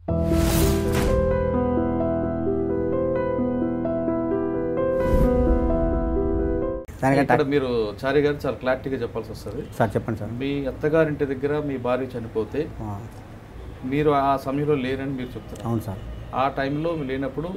దానికంటే ఇక్కడ మీరు చారి గారు చాలా క్లారిటీగా చెప్పాల్సి వస్తుంది సార్ చెప్పండి సార్ మీ అత్తగారింటి దగ్గర మీ భార్య చనిపోతే ఆ, మీరు ఆ సమయంలో లేరని మీరు చెప్తారు అవును సార్ ఆ టైంలో మీరు లేనప్పుడు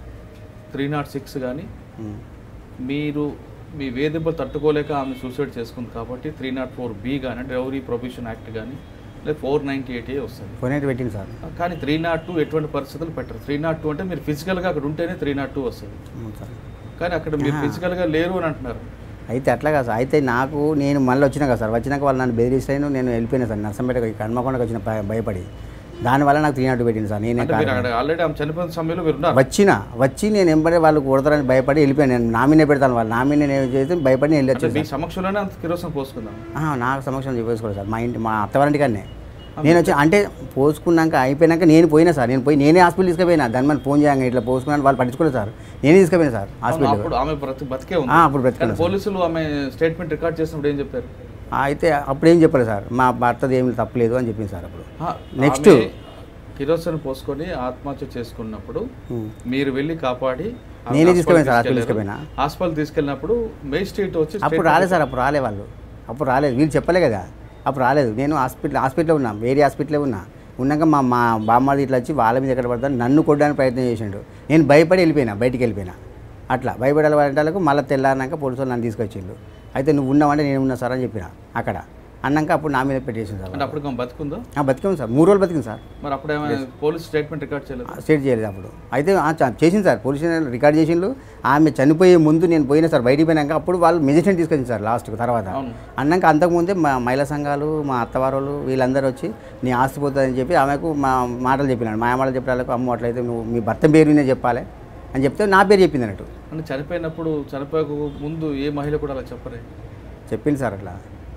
త్రీ నాట్ సిక్స్ కానీ ఉమ్. మీరు మీ వేధింపులు తట్టుకోలేక ఆమె సూసైడ్ చేసుకుంది కాబట్టి త్రీ నాట్ ఫోర్ బి కానీ అంటే రౌరీ ప్రొబిషన్ యాక్ట్ కానీ లేదా ఫోర్ నైంటీ ఎయిట్ ఏ వస్తుంది ఫోన్ అయితే పెట్టింది సార్ కానీ త్రీ నాట్ టూ ఎటువంటి పరిస్థితులు పెట్టరు త్రీ నాట్ టూ అంటే మీరు ఫిజికల్గా అక్కడ ఉంటేనే త్రీ నాట్ టూ వస్తుంది అవును సార్ కానీ అక్కడ మీరు ఫిజికల్గా లేరు అని అంటున్నారు అయితే అట్లా కాదు సార్ అయితే నాకు నేను మళ్ళీ వచ్చినా కదా సార్ వచ్చినాక వాళ్ళు నన్ను బెదిరిస్తాను నేను వెళ్ళిపోయినా సార్ నర్సంపేట కన్మకొండకు వచ్చిన భయ- భయపడి దానివల్ల నాకు త్రీ నాట్ పెట్టింది సార్ నేనే అంటే మీరు కారణం. అక్కడ ఆల్రెడీ ఆమె చనిపోయిన సమయంలో మీరు ఉన్నారు వచ్చిన వచ్చి నేను ఎంబడే వాళ్ళు కొడతారని భయపడి వెళ్ళిపోయాను నేను నా మీదే పెడతాను వాళ్ళు నా మీద నేను చేసి భయపడి నేను అంటే వెళ్ళొచ్చాను మీ సమక్షంలోనే అంత కిరోసం పోసుకుందాం ఆ, నాకు సమక్షం చెప్పేసుకోలేదు సార్ మా ఇంటి మా అత్తవారింటికాడనే నేను వచ్చి అంటే పోసుకున్నాక అయిపోయినాక నేను పోయినా సార్ నేను పోయి నేనే హాస్పిటల్ తీసుకుపోయినా దాని మన ఫోన్ చేయంగా ఇట్లా పోసుకున్నాను వాళ్ళు పట్టించుకోలేదు సార్ నేనే తీసుకుపోయినా సార్ అవును, హాస్పిటల్ అప్పుడు ఆమె బ్రతి బతికే ఉంది ఆ, అప్పుడు బ్రతికే కానీ ఉంది. పోలీసులు ఆమె స్టేట్మెంట్ రికార్డ్ చేసినప్పుడు ఏం చెప్పారు అయితే అప్పుడు ఏం చెప్పలేదు సార్ మా భర్తది ఏమి తప్పలేదు అని చెప్పింది సార్ అప్పుడు ఆ, Next. ఆమె కిరోసిన్ పోసుకొని ఆత్మహత్య చేసుకున్నప్పుడు ఉమ్. మీరు వెళ్ళి కాపాడి ఆమె నేనే హాస్పిటల్ తీసుకుపోయాను సార్, హాస్పిటల్ తీసుకెళ్లారు. తీసుకుపోయినా. హాస్పిటల్ తీసుకెళ్ళినప్పుడు మేజిస్ట్రేట్ వచ్చి అప్పుడు statement రాలేదు సార్ అప్పుడు రాలే వాళ్ళు అప్పుడు రాలేదు వీళ్ళు చెప్పలే కదా అప్పుడు రాలేదు నేను హాస్పిటల్ హాస్పిటల్లో ఉన్నా వేరే హాస్పిటల్లో ఉన్నా ఉన్నాక మా మా బామ్మది ఇట్లా వచ్చి వాళ్ళ మీద ఎక్కడ పడతాను నన్ను కొట్టడానికి ప్రయత్నం చేసిండు నేను భయపడి వెళ్ళిపోయినా బయటికి వెళ్ళిపోయినా అట్లా భయపడాలి వాళ్ళకు మళ్ళీ తెల్లారినాక పోలీసు వాళ్ళు నన్ను తీసుకొచ్చిండు అయితే నువ్వు ఉన్నావంటే నేను ఉన్నా సార్ అని చెప్పిన అక్కడ అన్నాక అప్పుడు నా మీద పెట్టేసింది సార్ అంటే అప్పుడు ఆమె బతుకుందో ఆ, బతికింది సార్ మూడు రోజులు బతికింది సార్ మరి అప్పుడు ఏమైనా పోలీస్ స్టేట్మెంట్ రికార్డ్ చేయలేదు స్టేట్ చేయలేదు అప్పుడు అయితే ఆ, చ- చేసింది సార్ పోలీస్ స్టేషన్ రికార్డ్ చేసిండు ఆమె చనిపోయే ముందు నేను పోయినా సార్ బయటికి పోయినాక అప్పుడు వాళ్ళు మెజిస్ట్రేట్ తీసుకొచ్చింది సార్ లాస్ట్కి తర్వాత అవును. అన్నాక అంతకుముందే మా మహిళా సంఘాలు మా అత్తవారు వీళ్ళందరూ వచ్చి నీ ఆస్తి పోతుందని చెప్పి ఆమెకు మా మాటలు చెప్పినాడు మా మాటలు చెప్పడానికి అమ్మ అట్లయితే నువ్వు మీ భర్త పేరు నేను చెప్పాలి అని చెప్తే నా పేరు చెప్పింది అన్నట్టు అంటే చనిపోయినప్పుడు చనిపోయక ముందు ఏ మహిళ కూడా అలా చెప్పరే చెప్పింది సార్ అట్లా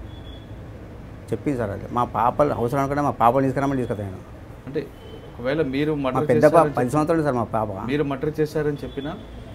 చెప్పింది సార్ అట్లా మా పాపలు అవసరం అనుకుంటే మా పాపలు తీసుకురామని తీసుకొస్తాను నేను అంటే ఒకవేళ మీరు మా మర్డర్ పెద్ద పాప చేశారని పది సంవత్సరాలు సార్ మా పాప మీరు మర్డర్ చేశారని చెప్పినా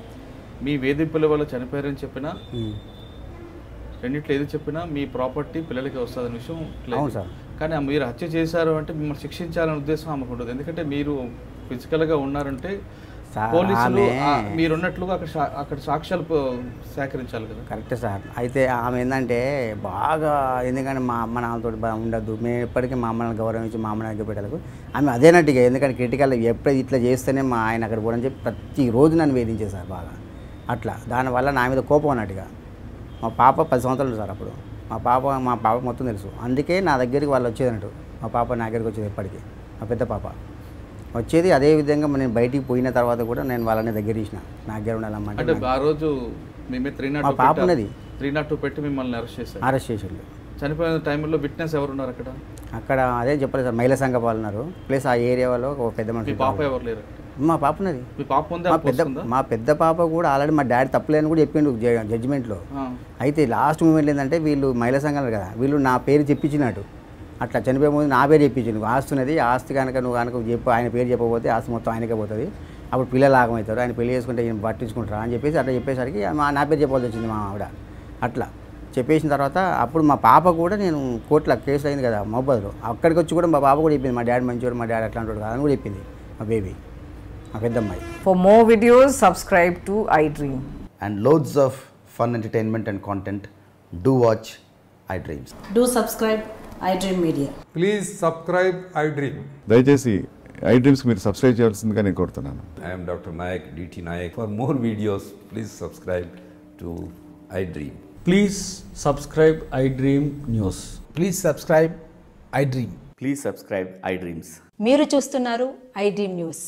మీ వేధింపుల వల్ల చనిపోయారని చెప్పినా ఉమ్. రెండిట్లో ఏది చెప్పినా మీ ప్రాపర్టీ పిల్లలకి వస్తుందనే విషయం clear. అవును సార్. కానీ ఆ మీరు హత్య చేశారు అంటే మిమ్మల్ని శిక్షించాలనే ఉద్దేశం ఆమెకు ఉండదు ఎందుకంటే మీరు ఫిజికల్గా ఉన్నారంటే సార్, పోలీసులు ఆమె- ఆ, మీరున్నట్లుగా అక్కడ సా- అక్కడ సాక్ష్యాలు పో- సేకరించాలి కదా కరెక్టే సార్ అయితే ఆమె ఏంటంటే బాగా ఎందుకంటే మా అమ్మ నాన్నతో ఉండద్దు మేము ఎప్పటికీ మా అమ్మని గౌరవించి మా అమ్మ నాన్న పెట్టాలకు ఆమె అదేనట్టుగా ఎందుకంటే క్రిటికల్ ఎప్పుడు ఇట్లా చేస్తేనే మా ఆయన అక్కడ పోవడం చెప్పి ప్రతిరోజు నన్ను వేధించేది సార్ బాగా అట్లా దానివల్ల నా మీద కోపం అన్నట్టుగా మా పాప పది సంవత్సరాలు సార్ అప్పుడు మా పాప మా పాప మొత్తం తెలుసు అందుకే నా దగ్గరికి వాళ్ళు వచ్చేది అన్నట్టు మా పాప నా దగ్గరికి వచ్చేది ఎప్పటికీ మా పెద్ద పాప వచ్చేది అదే విధంగా నేను బయటికి పోయిన తర్వాత కూడా నేను వాళ్ళని దగ్గర తీసిన నా దగ్గర అంటే ఉండాలమ్మంటే ఆ రోజు మేమే త్రీ నాట్ మా పాప ఉన్నది. త్రీ నాట్ టూ పెట్టి మిమ్మల్ని అరెస్ట్ చేశారు అరెస్ట్ చేసిండు చనిపోయిన టైంలో విట్నెస్ ఎవరు ఉన్నారు అక్కడ అక్కడ అదే చెప్పలేదు సార్ మహిళా సంఘ వాళ్ళు ఉన్నారు ప్లస్ ఆ ఏరియా వాళ్ళు ఒక పెద్ద మీ మనిషి పాప ఉంటారు. ఎవరు లేరు అక్కడ? మా పాప ఉన్నది మీ పాప ఉందా మా పెద్ద పోస్తుందా? మా పెద్ద పాప కూడా ఆల్రెడీ మా డాడీ తప్పలేని కూడా చెప్పిండు జ- జడ్జిమెంట్లో ఆ. అయితే లాస్ట్ మూమెంట్ ఏంటంటే వీళ్ళు మహిళా సంఘాలు కదా వీళ్ళు నా పేరు చెప్పించినట్టు అట్లా చనిపోయే ముందు నా పేరు చెప్పించి నువ్వు ఆస్తి ఉన్నది ఆస్తి కనుక నువ్వు కనుక చెప్పు ఆయన పేరు చెప్పకపోతే ఆస్తి మొత్తం ఆయనకే పోతుంది అప్పుడు పిల్లలు ఆగమవుతారు ఆయన పెళ్లి చేసుకుంటే ఈయన పట్టించుకుంటారా అని చెప్పేసి అట్లా చెప్పేసరికి మా నా పేరు చెప్పాల్సి వచ్చింది మా ఆవిడ అట్లా చెప్పేసిన తర్వాత అప్పుడు మా పాప కూడా నేను కోర్టులో కేసు అయింది కదా మొబైల్లో అక్కడికి వచ్చి కూడా మా పాప కూడా చెప్పింది మా డాడీ మంచివాడు మా డాడీ అట్లా అంటాడు అని కూడా చెప్పింది మా బేబీ మా పెద్దమ్మాయి For more videos, subscribe to iDream. and loads of fun entertainment and content, do watch iDreams. Do subscribe iDream Media. Please subscribe iDream దయచేసి ఐ డ్రీమ్స్కి మీరు సబ్స్క్రైబ్ చేయాల్సిందిగా నేను కోరుతున్నాను I am Dr. Nayak, DT Nayak. For more videos, please subscribe to iDream. Please subscribe iDream News. Please subscribe iDream. Please subscribe iDreams. మీరు చూస్తున్నారు iDream news